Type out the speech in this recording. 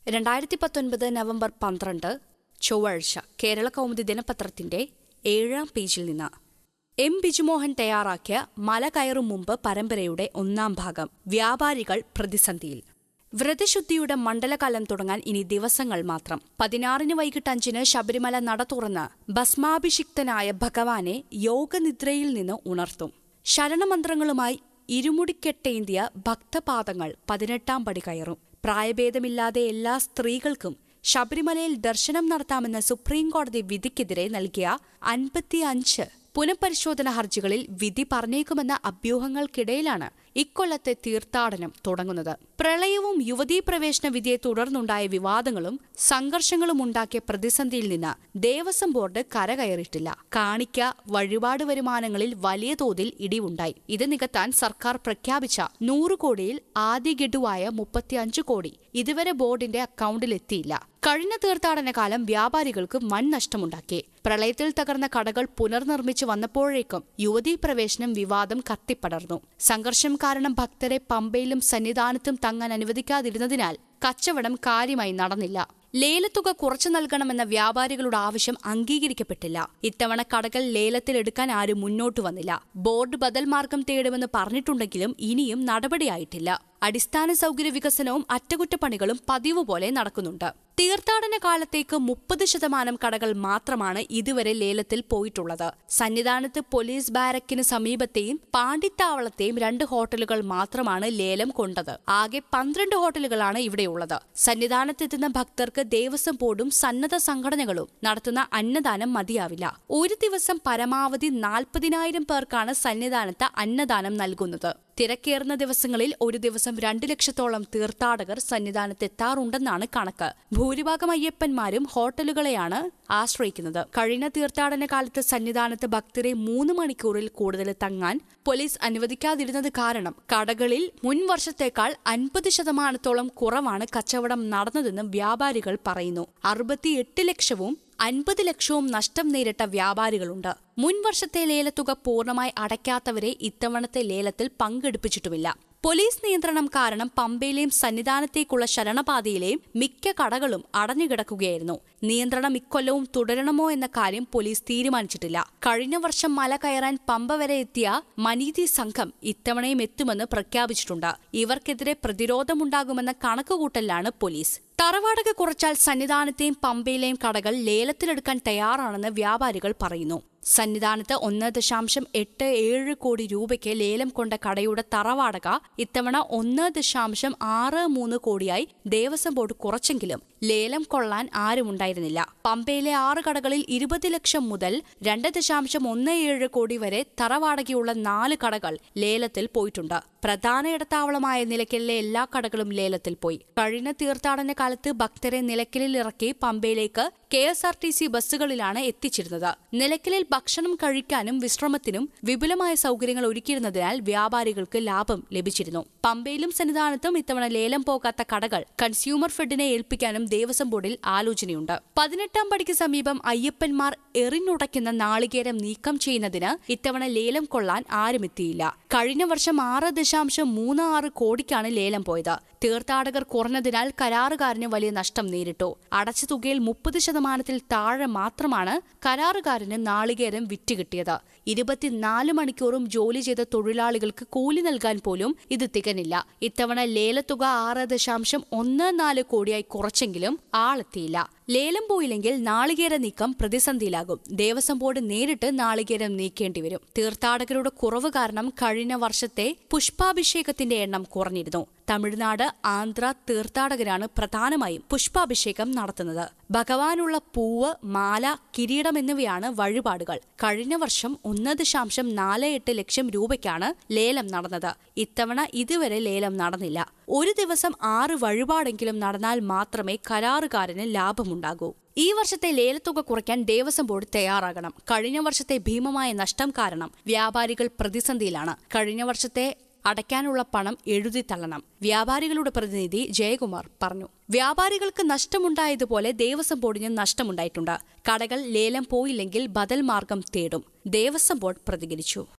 രണ്ടായിരത്തി പത്തൊൻപത് നവംബർ പന്ത്രണ്ട് ചൊവ്വാഴ്ച കേരള കൗമുദി ദിനപത്രത്തിന്റെ ഏഴാം പേജിൽ നിന്ന് എം ബിജുമോഹൻ തയ്യാറാക്കിയ മല കയറും മുമ്പ് പരമ്പരയുടെ ഒന്നാം ഭാഗം വ്യാപാരികൾ പ്രതിസന്ധിയിൽ വ്രതശുദ്ധിയുടെ മണ്ഡലകാലം തുടങ്ങാൻ ഇനി ദിവസങ്ങൾ മാത്രം പതിനാറിന് വൈകിട്ട് അഞ്ചിന് ശബരിമല നട തുറന്ന് ഭസ്മാഭിഷിക്തനായ ഭഗവാനെ യോഗനിദ്രയിൽ നിന്ന് ഉണർത്തും ശരണമന്ത്രങ്ങളുമായി ഇരുമുടിക്കെട്ടേന്തിയ ഭക്തപാദങ്ങൾ പതിനെട്ടാം പടി കയറും പ്രായഭേദമില്ലാതെ എല്ലാ സ്ത്രീകൾക്കും ശബരിമലയിൽ ദർശനം നടത്താമെന്ന സുപ്രീം കോടതി വിധിക്കെതിരെ നൽകിയ അൻപത്തിയഞ്ച് പുനഃപരിശോധന ഹർജികളിൽ വിധി പറഞ്ഞേക്കുമെന്ന അഭ്യൂഹങ്ങൾക്കിടയിലാണ് ഇക്കൊല്ലത്തെ തീർത്ഥാടനം തുടങ്ങുന്നത് പ്രളയവും യുവതീ പ്രവേശന വിധിയെ തുടർന്നുണ്ടായ വിവാദങ്ങളും സംഘർഷങ്ങളും ഉണ്ടാക്കിയ പ്രതിസന്ധിയിൽ നിന്ന് ദേവസ്വം ബോർഡ് കരകയറിയിട്ടില്ല കാണിക്ക വഴിപാട് വരുമാനങ്ങളിൽ വലിയ തോതിൽ ഇടിവുണ്ടായി ഇത് നികത്താൻ സർക്കാർ പ്രഖ്യാപിച്ച നൂറ് കോടിയിൽ ആദ്യ ഗഡുവായ മുപ്പത്തിയഞ്ച് കോടി ഇതുവരെ ബോർഡിന്റെ അക്കൗണ്ടിലെത്തിയില്ല കഴിഞ്ഞ തീർത്ഥാടന കാലം വ്യാപാരികൾക്ക് വൻ നഷ്ടമുണ്ടാക്കി പ്രളയത്തിൽ തകർന്ന കടകൾ പുനർനിർമ്മിച്ചു വന്നപ്പോഴേക്കും യുവതീ പ്രവേശനം വിവാദം കത്തിപ്പടർന്നു സംഘർഷം കാരണം ഭക്തരെ പമ്പയിലും സന്നിധാനത്തും തങ്ങാൻ അനുവദിക്കാതിരുന്നതിനാൽ കച്ചവടം കാര്യമായി നടന്നില്ല ലേലത്തുക കുറച്ചു നൽകണമെന്ന വ്യാപാരികളുടെ ആവശ്യം അംഗീകരിക്കപ്പെട്ടില്ല ഇത്തവണ കടകൾ ലേലത്തിലെടുക്കാൻ ആരും മുന്നോട്ട് വന്നില്ല ബോർഡ് ബദൽ മാർഗം തേടുമെന്ന് പറഞ്ഞിട്ടുണ്ടെങ്കിലും ഇനിയും നടപടിയായിട്ടില്ല അടിസ്ഥാന സൗകര്യ വികസനവും അറ്റകുറ്റപ്പണികളും പതിവ് പോലെ നടക്കുന്നുണ്ട് തീർത്ഥാടന കാലത്തേക്ക് മുപ്പത് ശതമാനം കടകൾ മാത്രമാണ് ഇതുവരെ ലേലത്തിൽ പോയിട്ടുള്ളത് സന്നിധാനത്ത് പോലീസ് ബാരക്കിന് സമീപത്തെയും പാണ്ടിത്താവളത്തെയും രണ്ട് ഹോട്ടലുകൾ മാത്രമാണ് ലേലം കൊണ്ടത് ആകെ പന്ത്രണ്ട് ഹോട്ടലുകളാണ് ഇവിടെയുള്ളത് സന്നിധാനത്തെത്തുന്ന ഭക്തർക്ക് ദേവസ്വം ബോർഡും സന്നദ്ധ സംഘടനകളും നടത്തുന്ന അന്നദാനം മതിയാവില്ല ഒരു ദിവസം പരമാവധി നാൽപ്പതിനായിരം പേർക്കാണ് സന്നിധാനത്ത് അന്നദാനം നൽകുന്നത് തിരക്കേറുന്ന ദിവസങ്ങളിൽ ഒരു ദിവസം രണ്ടു ലക്ഷത്തോളം തീർത്ഥാടകർ സന്നിധാനത്തെത്താറുണ്ടെന്നാണ് കണക്ക് ഭൂരിഭാഗം അയ്യപ്പന്മാരും ഹോട്ടലുകളെയാണ് ആശ്രയിക്കുന്നത് കഴിഞ്ഞ തീർത്ഥാടന കാലത്ത് സന്നിധാനത്ത് ഭക്തരെ മൂന്ന് മണിക്കൂറിൽ കൂടുതൽ തങ്ങാൻ പോലീസ് അനുവദിക്കാതിരുന്നത് കാരണം കടകളിൽ മുൻ വർഷത്തേക്കാൾ അൻപത് ശതമാനത്തോളം കുറവാണ് കച്ചവടം നടന്നതെന്ന് വ്യാപാരികൾ പറയുന്നു അറുപത്തിയെട്ട് ലക്ഷവും അൻപത് ലക്ഷവും നഷ്ടം നേരിട്ട വ്യാപാരികളുണ്ട് മുൻ വർഷത്തെ ലേലത്തുക പൂർണ്ണമായി അടയ്ക്കാത്തവരെ ഇത്തവണത്തെ ലേലത്തിൽ പങ്കെടുപ്പിച്ചിട്ടുമില്ല പോലീസ് നിയന്ത്രണം കാരണം പമ്പയിലെയും സന്നിധാനത്തേക്കുള്ള ശരണപാതയിലെയും മിക്ക കടകളും അടഞ്ഞുകിടക്കുകയായിരുന്നു നിയന്ത്രണം ഇക്കൊല്ലവും തുടരണമോ എന്ന കാര്യം പോലീസ് തീരുമാനിച്ചിട്ടില്ല കഴിഞ്ഞ വർഷം മല കയറാൻ പമ്പ വരെ എത്തിയ മനീതി സംഘം ഇത്തവണയും എത്തുമെന്ന് പ്രഖ്യാപിച്ചിട്ടുണ്ട് ഇവർക്കെതിരെ പ്രതിരോധമുണ്ടാകുമെന്ന കണക്കുകൂട്ടലിലാണ് പോലീസ് തറവാടക കുറച്ചാൽ സന്നിധാനത്തെയും പമ്പയിലെയും കടകൾ ലേലത്തിലെടുക്കാൻ തയ്യാറാണെന്ന് വ്യാപാരികൾ പറയുന്നു സന്നിധാനത്ത് ഒന്ന് ദശാംശം എട്ട് ഏഴ് കോടി രൂപയ്ക്ക് ലേലം കൊണ്ട കടയുടെ തറവാടക ഇത്തവണ ഒന്ന് ദശാംശം ആറ് മൂന്ന് കോടിയായി ദേവസ്വം ബോർഡ് കുറച്ചെങ്കിലും ലേലം കൊള്ളാൻ ആരുമുണ്ടായിരുന്നില്ല പമ്പയിലെ ആറ് കടകളിൽ ഇരുപത് ലക്ഷം മുതൽ രണ്ട് ദശാംശം ഒന്ന് ഏഴ് കോടി വരെ തറവാടകയുള്ള നാല് കടകൾ ലേലത്തിൽ പോയിട്ടുണ്ട് പ്രധാന ഇടത്താവളമായ നിലയ്ക്കലിലെ എല്ലാ കടകളും ലേലത്തിൽ പോയി കഴിഞ്ഞ തീർത്ഥാടന കാലത്ത് ഭക്തരെ നിലയ്ക്കലിൽ ഇറക്കി പമ്പയിലേക്ക് K S R T C ബസ്സുകളിലാണ് എത്തിച്ചിരുന്നത് നിലയ്ക്കലിൽ ഭക്ഷണം കഴിക്കാനും വിശ്രമത്തിനും വിപുലമായ സൗകര്യങ്ങൾ ഒരുക്കിയിരുന്നതിനാൽ വ്യാപാരികൾക്ക് ലാഭം ലഭിച്ചിരുന്നു പമ്പയിലും സന്നിധാനത്തും ഇത്തവണ ലേലം പോകാത്ത കടകൾ കൺസ്യൂമർ ഫെഡിനെ ഏൽപ്പിക്കാനും ദേവസ്വം ബോർഡിൽ ആലോചനയുണ്ട് പതിനെട്ടാം പടിക്ക് സമീപം അയ്യപ്പന്മാർ എറിഞ്ഞുടയ്ക്കുന്ന നാളികേരം നീക്കം ചെയ്യുന്നതിന് ഇത്തവണ ലേലം കൊള്ളാൻ ആരുമെത്തിയില്ല കഴിഞ്ഞ വർഷം ആറ് ദശാംശം മൂന്ന് ആറ് കോടിക്കാണ് ലേലം പോയത് തീർത്ഥാടകർ കുറഞ്ഞതിനാൽ കരാറുകാരന് വലിയ നഷ്ടം നേരിട്ടു അടച്ച തുകയിൽ മുപ്പത് ശതമാനത്തിൽ താഴെ മാത്രമാണ് കരാറുകാരന് നാളികേരം വിറ്റുകിട്ടിയത് ഇരുപത്തിനാല് മണിക്കൂറും ജോലി ചെയ്ത തൊഴിലാളികൾക്ക് കൂലി നൽകാൻ പോലും ഇത് തികഞ്ഞില്ല ഇത്തവണ ലേലത്തുക ആറ് ദശാംശം ഒന്ന് നാല് കോടിയായി കുറച്ചെങ്കിലും ആളെത്തിയില്ല ലേലം പോയില്ലെങ്കിൽ നാളികേര നീക്കം പ്രതിസന്ധിയിലാകും ദേവസ്വം ബോർഡ് നേരിട്ട് നാളികേരം നീക്കേണ്ടി വരും തീർത്ഥാടകരുടെ കുറവ് കാരണം കഴിഞ്ഞ വർഷത്തെ പുഷ്പാഭിഷേകത്തിന്റെ എണ്ണം കുറഞ്ഞിരുന്നു തമിഴ്നാട് ആന്ധ്ര തീർത്ഥാടകരാണ് പ്രധാനമായും പുഷ്പാഭിഷേകം നടത്തുന്നത് ഭഗവാനുള്ള പൂവ് മാല കിരീടം എന്നിവയാണ് വഴിപാടുകൾ കഴിഞ്ഞ വർഷം ഒന്ന് ദശാംശം നാല് എട്ട് ലക്ഷം രൂപയ്ക്കാണ് ലേലം നടന്നത് ഇത്തവണ ഇതുവരെ ലേലം നടന്നില്ല ഒരു ദിവസം ആറ് വഴിപാടെങ്കിലും നടന്നാൽ മാത്രമേ കരാറുകാരന് ലാഭമുണ്ടാകൂ ഈ വർഷത്തെ ലേലത്തുക കുറയ്ക്കാൻ ദേവസ്വം ബോർഡ് തയ്യാറാകണം കഴിഞ്ഞ വർഷത്തെ ഭീമമായ നഷ്ടം കാരണം വ്യാപാരികൾ പ്രതിസന്ധിയിലാണ് കഴിഞ്ഞ വർഷത്തെ അടയ്ക്കാനുള്ള പണം എഴുതി തള്ളണം വ്യാപാരികളുടെ പ്രതിനിധി ജയകുമാർ പറഞ്ഞു വ്യാപാരികൾക്ക് നഷ്ടമുണ്ടായതുപോലെ ദേവസ്വം ബോർഡിന് നഷ്ടമുണ്ടായിട്ടുണ്ട് കടകൾ ലേലം പോയില്ലെങ്കിൽ ബദൽ മാർഗം തേടും ദേവസ്വം ബോർഡ് പ്രതികരിച്ചു